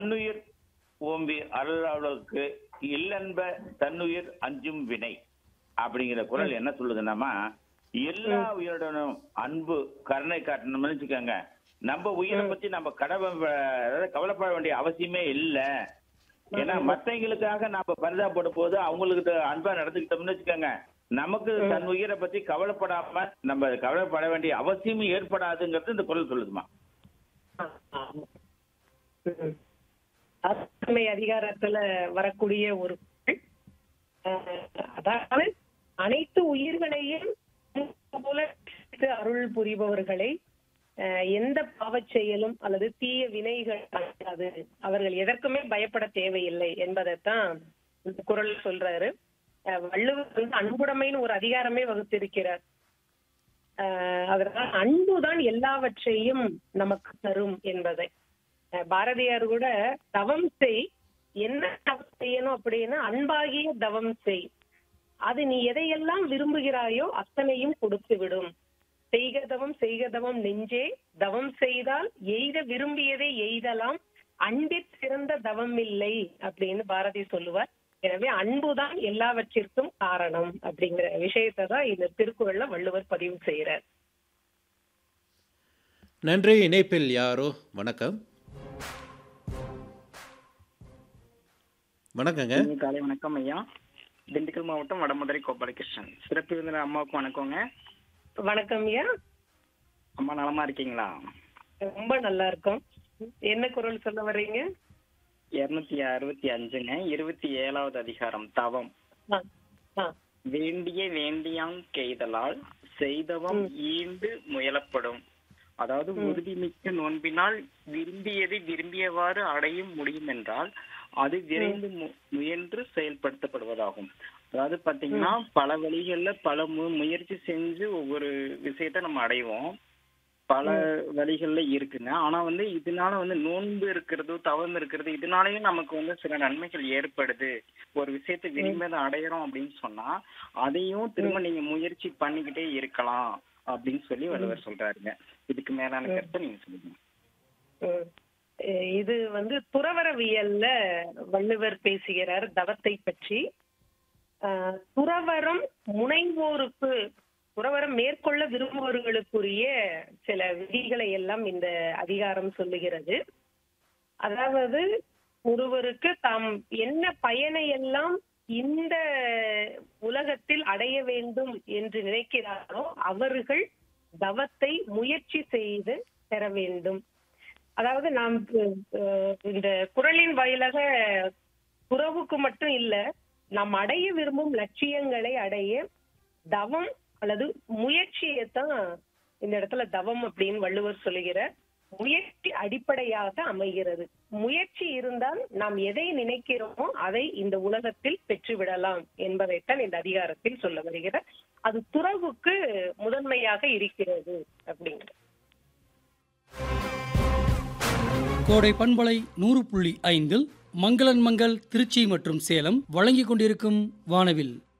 தன்னுயிர் ஓம்பி அருளாளருக்கு இல்லன்ப தன்னுயிர் அஞ்சும் வினை அப்படிங்கிற குரல் என்ன சொல்லுதுன்னாமா எல்லா உயிருடனும் அன்பு கருணை காட்டணும்னு வச்சுக்கோங்க நம்ம உயிரை பத்தி நம்ம கடவை அதாவது கவலைப்பட வேண்டிய அவசியமே இல்ல ஏன்னா மத்தவங்களுக்காக நாம பரிதாபப்படும் போது அவங்களுக்கு அன்பா நடந்துக்கிட்டோம்னு வச்சுக்கோங்க நமக்கு தன் உயிரை பத்தி கவலைப்படாம நம்ம கவலைப்பட வேண்டிய அவசியமும் ஏற்படாதுங்கிறது இந்த குரல் சொல்லுதுமா ம். அருமை அதிகாரத்துல வரக்கூடிய ஒரு குறள். அஹ், அதாவது அனைத்து உயிர்களையும் போல நேசித்து அருள் புரிபவர்களை அஹ், எந்த பாவச் செயலும் அல்லது தீய வினைகள் அடையாது அவர்கள் எதற்குமே பயப்பட தேவையில்லை என்பதைத்தான் இந்த குரல் சொல்றாரு அஹ், வள்ளுவர் வந்து அன்புடைமைன்னு ஒரு அதிகாரமே வகுத்திருக்கிறார் ஆஹ் அதனால அன்புதான் எல்லாவற்றையும் நமக்கு தரும் என்பதை அஹ் பாரதியார் கூட தவம் செய் என்ன தவம் செய்யணும் அப்படின்னா அன்பாகிய தவம் செய் அது நீ எதையெல்லாம் விரும்புகிறாயோ அத்தனையும் கொடுத்து விடும் செய்க தவம் செய்க தவம் நெஞ்சே தவம் செய்தால் எய்த விரும்பியதை எய்தலாம் அன்பிற் சிறந்த தவம் இல்லை அப்படின்னு பாரதி சொல்லுவார் எனவே அன்புதான் எல்லாவற்றிற்கும் காரணம் அப்படிங்கிற விஷயத்தை தான் இந்த திருக்குறள்ல வள்ளுவர் பதிவு செய்யறார் நன்றி இணைப்பில் யாரோ வணக்கம் வணக்கங்க இனிய காலை வணக்கம் ஐயா திண்டுக்கல் மாவட்டம் வடமதுரை கோபாலகிருஷ்ணன் சிறப்பு விருந்தினர் அம்மாவுக்கு வணக்கங்க வணக்கம் ஐயா அம்மா நலமா இருக்கீங்களா ரொம்ப நல்லா இருக்கும் என்ன குரல் சொல்ல வர்றீங்க இருநூத்தி அறுபத்தி அஞ்சுங்க இருபத்தி ஏழாவது அதிகாரம் தவம் ஆ, ஆ, வேண்டிய வேண்டியாங் கெய்தலால் செய்தவம் ஈண்டு முயலப்படும் அதாவது உறுதிமிக்க நோன்பினால் விரும்பியதை விரும்பியவாறு அடையும் முடியும் என்றால் அது விரைந்து மு- முயன்று செயல்படுத்தப்படுவதாகும் அதாவது பாத்தீங்கன்னா பல வழிகள்ல பல மு- முயற்சி செஞ்சு ஒவ்வொரு விஷயத்த நம்ம அடைவோம் பல வழிகள்ல இருக்குங்க ஆனா வந்து இதனால வந்து நோன்பு இருக்கிறது தவம் இருக்கிறது இதனாலயும் நமக்கு வந்து சில நன்மைகள் ஏற்படுது ஒரு விஷயத்தை விரும்பி அதை அடையறோம் அப்படின்னு சொன்னா அதையும் திரும்ப நீங்க முயற்சி பண்ணிக்கிட்டே இருக்கலாம் அப்படின்னு சொல்லி வள்ளுவர் சொல்றாருங்க இதுக்கு மேலான கருத்தை நீங்க சொல்லுங்க ம். அஹ் இது வந்து துறவரவியல்ல வள்ளுவர் பேசுகிறார் தவத்தை பற்றி ஆஹ் துறவரம் முனைவோருக்கு துறவரம் மேற்கொள்ள விரும்புபவர்களுக்குரிய சில விதிகளை எல்லாம் இந்த அதிகாரம் சொல்லுகிறது அதாவது ஒருவருக்கு தாம் என்ன பயனை எல்லாம் இந்த உலகத்தில் அடைய வேண்டும் என்று நினைக்கிறாரோ அவர்கள் தவத்தை முயற்சி செய்து பெற வேண்டும் அதாவது நாம் அஹ், இந்த குரலின் வாயிலாக துறவுக்கு மட்டும் இல்ல நாம் அடைய விரும்பும் லட்சியங்களை அடைய தவம் அல்லது முயற்சியைத்தான் இந்த இடத்துல தவம் அப்படின்னு வள்ளுவர் சொல்லுகிறார் முயற்சி அடிப்படையாக அமைகிறது முயற்சி இருந்தால் நாம் எதை நினைக்கிறோமோ அதை இந்த உலகத்தில் பெற்றுவிடலாம் என்பதைத்தான் இந்த அதிகாரத்தில் சொல்ல வருகிறார் அது துறவுக்கு முதன்மையாக இருக்கிறது அப்படிங்கிறது கோடை பண்பலை நூறு புள்ளி ஐந்தில் மங்களன் மங்கள் திருச்சி மற்றும் சேலம் வழங்கிக் கொண்டிருக்கும் வானவில்